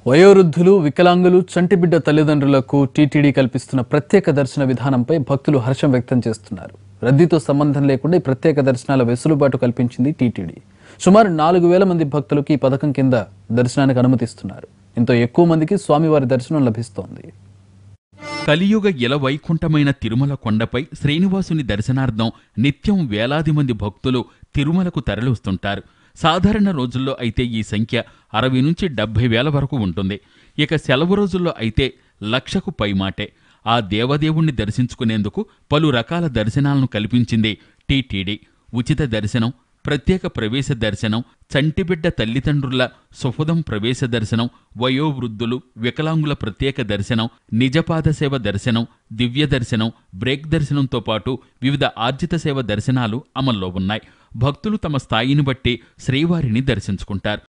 వయోవృద్ధులు వికలాంగులు చంటిబిడ్డ తల్లిదండ్రులకు టీటీడీ కల్పిస్తున్న ప్రత్యేక దర్శన విధానంపై భక్తులు హర్షం వ్యక్తం చేస్తున్నారు రద్దీతో సంబంధం లేకుండా ఈ ప్రత్యేక దర్శనాల వెసులుబాటు కల్పించింది టీటీడీ సుమారు నాలుగు వేల మంది భక్తులకు ఈ పథకం కింద దర్శనానికి అనుమతిస్తున్నారు ఇంతో ఎక్కువ మందికి స్వామివారి దర్శనం లభిస్తోంది కలియుగ ఇల వైకుంఠమైన తిరుమల కొండపై శ్రీనివాసుని దర్శనార్థం నిత్యం వేలాది మంది భక్తులు తిరుమలకు తరలివస్తుంటారు సాధారణ రోజుల్లో అయితే ఈ సంఖ్య అరవై నుంచి డెబ్బై వేల వరకు ఉంటుంది ఇక సెలవు రోజుల్లో అయితే లక్షకు పైమాటే ఆ దేవదేవుణ్ణి దర్శించుకునేందుకు పలు రకాల దర్శనాలను కల్పించింది టీటీడీ ఉచిత దర్శనం ప్రత్యేక ప్రవేశ దర్శనం చంటిబిడ్డ తల్లిదండ్రుల సుఫదం ప్రవేశ దర్శనం వయోవృద్ధులు వికలాంగుల ప్రత్యేక దర్శనం నిజపాద సేవ దర్శనం దివ్య దర్శనం బ్రేక్ దర్శనంతో పాటు వివిధ ఆర్జిత సేవ దర్శనాలు అమల్లో ఉన్నాయి భక్తులు తమ స్థాయిని బట్టి శ్రీవారిని దర్శించుకుంటారు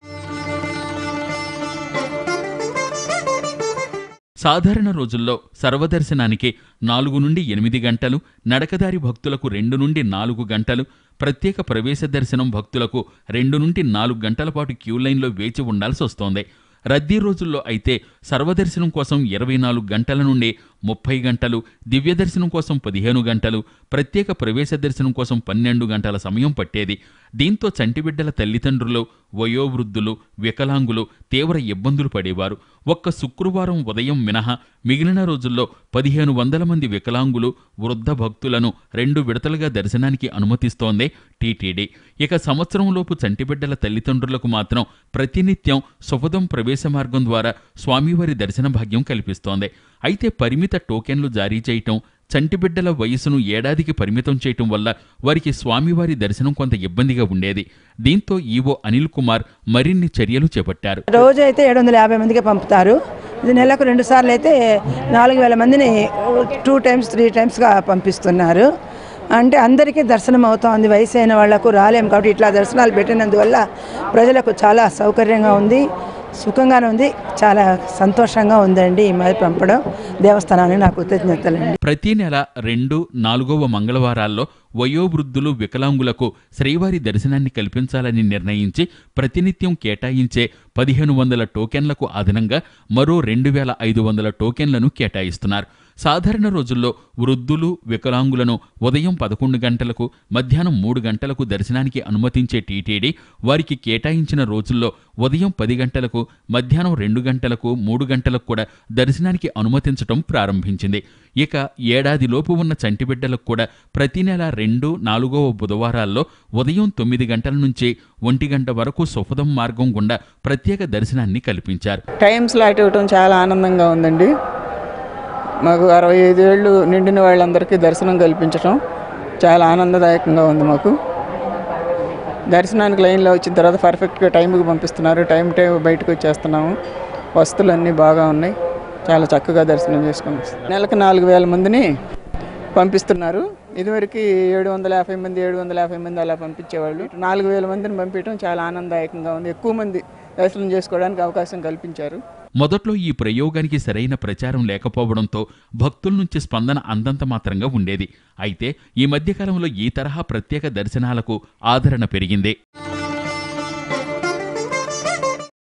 సాధారణ రోజుల్లో సర్వదర్శనానికి నాలుగు నుండి ఎనిమిది గంటలు నడకదారి భక్తులకు రెండు నుండి నాలుగు గంటలు ప్రత్యేక ప్రవేశ దర్శనం భక్తులకు రెండు నుండి నాలుగు గంటల పాటు క్యూ లైన్లో వేచి ఉండాల్సి వస్తోంది రద్దీ రోజుల్లో అయితే సర్వదర్శనం కోసం ఇరవై నాలుగు గంటల నుండి ముప్పై గంటలు దివ్య దర్శనం కోసం పదిహేను గంటలు ప్రత్యేక ప్రవేశ దర్శనం కోసం పన్నెండు గంటల సమయం పట్టేది దీంతో చంటిబిడ్డల తల్లిదండ్రులు వయోవృద్ధులు వికలాంగులు తీవ్ర ఇబ్బందులు పడేవారు ఒక్క శుక్రవారం ఉదయం మినహా మిగిలిన రోజుల్లో పదిహేను వందల మంది వికలాంగులు వృద్ధ భక్తులను రెండు విడతలుగా దర్శనానికి అనుమతిస్తోంది టీటీడీ ఇక సంవత్సరంలోపు చంటిబిడ్డల తల్లిదండ్రులకు మాత్రం ప్రతినిత్యం సుపదం ప్రవేశ మార్గం ద్వారా స్వామివారి దర్శన భాగ్యం కల్పిస్తోంది అయితే పరిమిత టోకెన్లు జారీ చేయటం చంటిబిడ్డల వయసును ఏడాదికి పరిమితం చేయటం వల్ల వారికి స్వామివారి దర్శనం కొంత ఇబ్బందిగా ఉండేది దీంతో ఈవో అనిల్ కుమార్ మరిన్ని చర్యలు చేపట్టారు రోజు అయితే ఏడు వందల యాభై మందికి పంపుతారు ఇది నెలకు రెండు సార్లు అయితే నాలుగు వేల మందిని టూ టైమ్స్ త్రీ టైమ్స్గా పంపిస్తున్నారు అంటే అందరికీ దర్శనం అవుతోంది వయసు అయిన వాళ్లకు రాలేము కాబట్టి ఇట్లా దర్శనాలు పెట్టినందువల్ల ప్రజలకు చాలా సౌకర్యంగా ఉంది సుఖంగానే ఉంది చాలా సంతోషంగా ఉందండి ఈ మరి పంపడం దేవస్థానానికి నా కృతజ్ఞతలండి ప్రతి నెల రెండు నాలుగవ మంగళవారాల్లో వయోవృద్ధులు వికలాంగులకు శ్రీవారి దర్శనాన్ని కల్పించాలని నిర్ణయించి ప్రతినిత్యం కేటాయించే పదిహేను వందల టోకెన్లకు అదనంగా మరో రెండు వేల ఐదు వందల టోకెన్లను కేటాయిస్తున్నారు సాధారణ రోజుల్లో వృద్ధులు వికలాంగులను ఉదయం పదకొండు గంటలకు మధ్యాహ్నం మూడు గంటలకు దర్శనానికి అనుమతించే టీటీడీ వారికి కేటాయించిన రోజుల్లో ఉదయం పది గంటలకు మధ్యాహ్నం రెండు గంటలకు మూడు గంటలకు కూడా దర్శనానికి అనుమతించడం ప్రారంభించింది ఇక ఏడాదిలోపు ఉన్న చంటిబిడ్డలకు కూడా ప్రతి నెల రెండు నాలుగవ బుధవారాల్లో ఉదయం తొమ్మిది గంటల నుంచి ఒంటి గంట వరకు సుఫదం మార్గం గుండా ప్రత్యేక దర్శనాన్ని కల్పించారు టైం స్లాట్ ఇవ్వటం చాలా ఆనందంగా ఉందండి మాకు అరవై ఐదు ఏళ్ళు నిండిన వాళ్ళందరికీ దర్శనం కల్పించడం చాలా ఆనందదాయకంగా ఉంది మాకు దర్శనానికి లైన్లో వచ్చిన తర్వాత పర్ఫెక్ట్గా టైంకి పంపిస్తున్నారు టైం టైం బయటకు వచ్చేస్తున్నాము వస్తువులు అన్నీ బాగా ఉన్నాయి చాలా చక్కగా దర్శనం చేసుకున్నాం నెలకు నాలుగు వేల మందిని పంపిస్తున్నారు ఇదివరకు ఏడు వందల యాభై మంది ఏడు వందల యాభై మంది అలా పంపించేవాళ్ళు నాలుగు వేల మందిని పంపించడం చాలా ఆనందదాయకంగా ఉంది ఎక్కువ మంది దర్శనం చేసుకోవడానికి అవకాశం కల్పించారు మొదట్లో ఈ ప్రయోగానికి సరైన ప్రచారం లేకపోవడంతో భక్తుల నుంచి స్పందన అందంత మాత్రంగా ఉండేది అయితే ఈ మధ్యకాలంలో ఈ తరహా ప్రత్యేక దర్శనాలకు ఆదరణ పెరిగింది